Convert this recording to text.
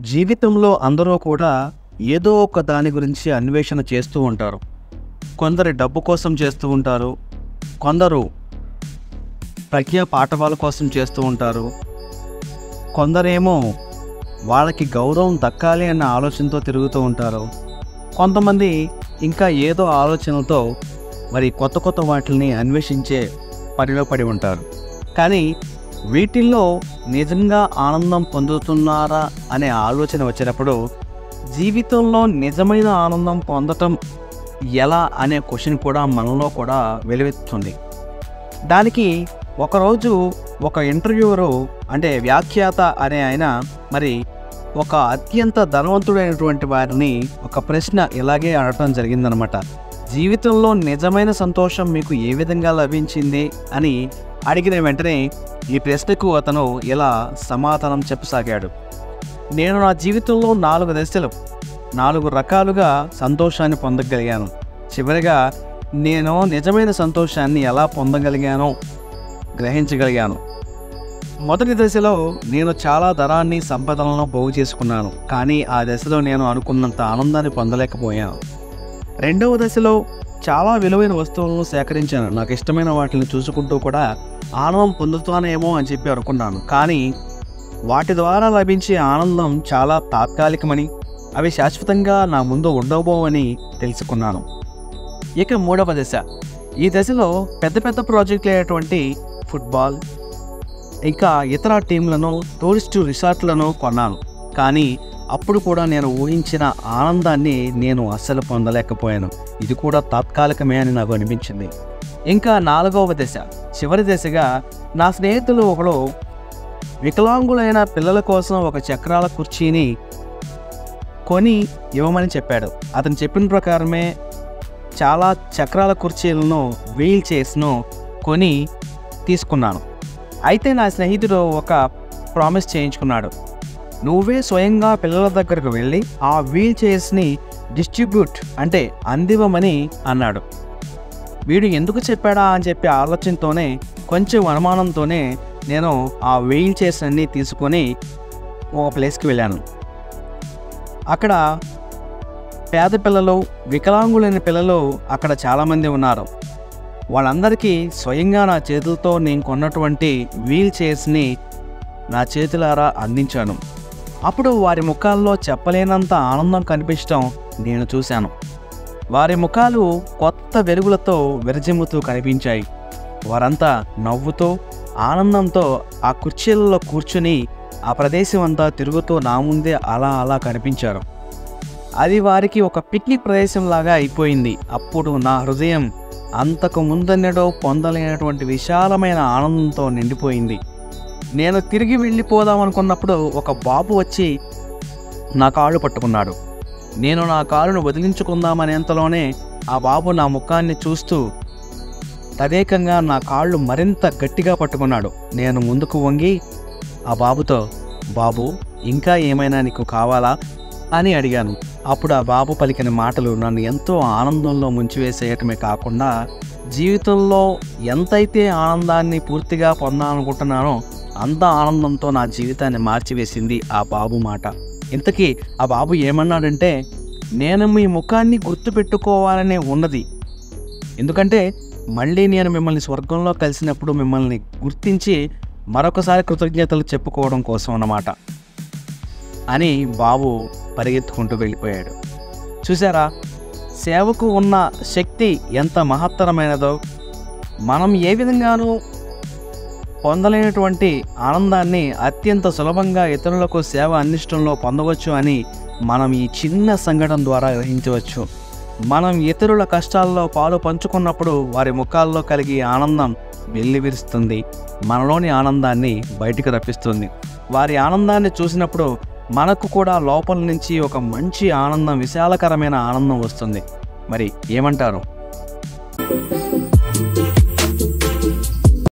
జీవితంలో అందరూ కూడా ఏదో ఒక దాని గురించి అన్వేషణ చేస్తూ ఉంటారు కొందరు డబ్బు కోసం చేస్తూ ఉంటారు కొందరు ప్రజ్ఞ పాఠవాల కోసం చేస్తూ ఉంటారు కొందరేమో వాళ్ళకి గౌరవం దక్కాలి అన్న ఆలోచనతో తిరుగుతూ ఉంటారు కొంతమంది ఇంకా ఏదో ఆలోచనతో మరి కొత్త కొత్త వాటిని అన్వేషించే పనిలో పడి ఉంటారు కానీ వీటిల్లో నిజంగా ఆనందం పొందుతున్నారా అనే ఆలోచన వచ్చినప్పుడు జీవితంలో నిజమైన ఆనందం పొందటం ఎలా అనే క్వశ్చన్ కూడా మనలో కూడా వెలువెత్తుతుంది దానికి ఒకరోజు ఒక ఇంటర్వ్యూవరు అంటే వ్యాఖ్యాత అనే ఆయన మరి ఒక అత్యంత ధనవంతుడైనటువంటి వారిని ఒక ప్రశ్న ఇలాగే అడగటం జరిగిందనమాట జీవితంలో నిజమైన సంతోషం మీకు ఏ విధంగా లభించింది అని అడిగిన వెంటనే ఈ ప్రశ్నకు అతను ఇలా సమాధానం చెప్పసాగాడు నేను నా జీవితంలో నాలుగు దశలు నాలుగు రకాలుగా సంతోషాన్ని పొందగలిగాను చివరిగా నేను నిజమైన సంతోషాన్ని ఎలా పొందగలిగానో గ్రహించగలిగాను మొదటి దశలో నేను చాలా ధనాన్ని సంపదలను పోగు చేసుకున్నాను కానీ ఆ దశలో నేను అనుకున్నంత ఆనందాన్ని పొందలేకపోయాను రెండవ దశలో చాలా విలువైన వస్తువులను సేకరించాను నాకు ఇష్టమైన వాటిని చూసుకుంటూ కూడా ఆనందం పొందుతానేమో అని చెప్పి అనుకున్నాను కానీ వాటి ద్వారా లభించే ఆనందం చాలా తాత్కాలికమని అవి శాశ్వతంగా నా ముందు ఉండబోవని తెలుసుకున్నాను ఇక మూడవ దశ ఈ దశలో పెద్ద పెద్ద ప్రాజెక్టులు అయినటువంటి ఫుట్బాల్ ఇంకా ఇతర టీంలను టూరిస్టు రిసార్ట్లను కొన్నాను కానీ అప్పుడు కూడా నేను ఊహించిన ఆనందాన్ని నేను అస్సలు పొందలేకపోయాను ఇది కూడా తాత్కాలికమే అని నాకు అనిపించింది ఇంకా నాలుగవ దశ చివరి దశగా నా స్నేహితులు ఒకడు వికలాంగులైన పిల్లల కోసం ఒక చక్రాల కుర్చీని కొని ఇవ్వమని చెప్పాడు అతను చెప్పిన ప్రకారమే చాలా చక్రాల కుర్చీలను వీల్ చైర్స్ను కొని తీసుకున్నాను అయితే నా స్నేహితుడు ఒక ప్రామిస్ చేయించుకున్నాడు నువ్వే స్వయంగా పిల్లల దగ్గరకు వెళ్ళి ఆ వీల్ చైర్స్ని డిస్ట్రిబ్యూట్ అంటే అందివ్వమని అన్నాడు వీడు ఎందుకు చెప్పాడా అని చెప్పి ఆలోచనతోనే కొంచెం అనుమానంతోనే నేను ఆ వీల్ చైర్స్ అన్నీ తీసుకొని ఒక ప్లేస్కి వెళ్ళాను అక్కడ పేద పిల్లలు వికలాంగులైన పిల్లలు అక్కడ చాలామంది ఉన్నారు వాళ్ళందరికీ స్వయంగా నా చేతులతో నేను కొన్నటువంటి వీల్ చైర్స్ని నా చేతులారా అందించాను అప్పుడు వారి ముఖాల్లో చెప్పలేనంత ఆనందం కనిపించడం నేను చూశాను వారి ముఖాలు కొత్త వెలుగులతో విరజిమ్ముతూ కనిపించాయి వారంతా నవ్వుతూ ఆనందంతో ఆ కుర్చీలలో కూర్చుని ఆ ప్రదేశం అంతా తిరుగుతూ నా ముందే అలా అలా కనిపించారు అది వారికి ఒక పిక్నిక్ ప్రదేశంలాగా అయిపోయింది అప్పుడు నా హృదయం అంతకు ముందన్నడో పొందలేనటువంటి విశాలమైన ఆనందంతో నిండిపోయింది నేను తిరిగి వెళ్ళిపోదాం అనుకున్నప్పుడు ఒక బాబు వచ్చి నా కాళ్ళు పట్టుకున్నాడు నేను నా కాలును వదిలించుకుందామనేంతలోనే ఆ బాబు నా ముఖాన్ని చూస్తూ తదేకంగా నా కాళ్ళు మరింత గట్టిగా పట్టుకున్నాడు నేను ముందుకు వంగి ఆ బాబుతో బాబు ఇంకా ఏమైనా నీకు కావాలా అని అడిగాను అప్పుడు ఆ బాబు పలికిన మాటలు నన్ను ఎంతో ఆనందంలో ముంచివేసేయటమే కాకుండా జీవితంలో ఎంతైతే ఆనందాన్ని పూర్తిగా పొందాలనుకుంటున్నానో అంత ఆనందంతో నా జీవితాన్ని మార్చివేసింది ఆ బాబు మాట ఇంతకీ ఆ బాబు ఏమన్నాడంటే నేను మీ ముఖాన్ని గుర్తుపెట్టుకోవాలనే ఉన్నది ఎందుకంటే మళ్ళీ నేను మిమ్మల్ని స్వర్గంలో కలిసినప్పుడు మిమ్మల్ని గుర్తించి మరొకసారి కృతజ్ఞతలు చెప్పుకోవడం కోసం అన్నమాట అని బాబు పరిగెత్తుకుంటూ వెళ్ళిపోయాడు చూసారా సేవకు ఉన్న శక్తి ఎంత మహత్తరమైనదో మనం ఏ విధంగానూ పొందలేనటువంటి ఆనందాన్ని అత్యంత సులభంగా ఇతరులకు సేవ అందించడంలో పొందవచ్చు అని మనం ఈ చిన్న సంఘటన ద్వారా గ్రహించవచ్చు మనం ఇతరుల కష్టాల్లో పాలు పంచుకున్నప్పుడు వారి ముఖాల్లో కలిగే ఆనందం వెల్లివిరుస్తుంది మనలోని ఆనందాన్ని బయటికి రప్పిస్తుంది వారి ఆనందాన్ని చూసినప్పుడు మనకు కూడా లోపల నుంచి ఒక మంచి ఆనందం విశాలకరమైన ఆనందం వస్తుంది మరి ఏమంటారు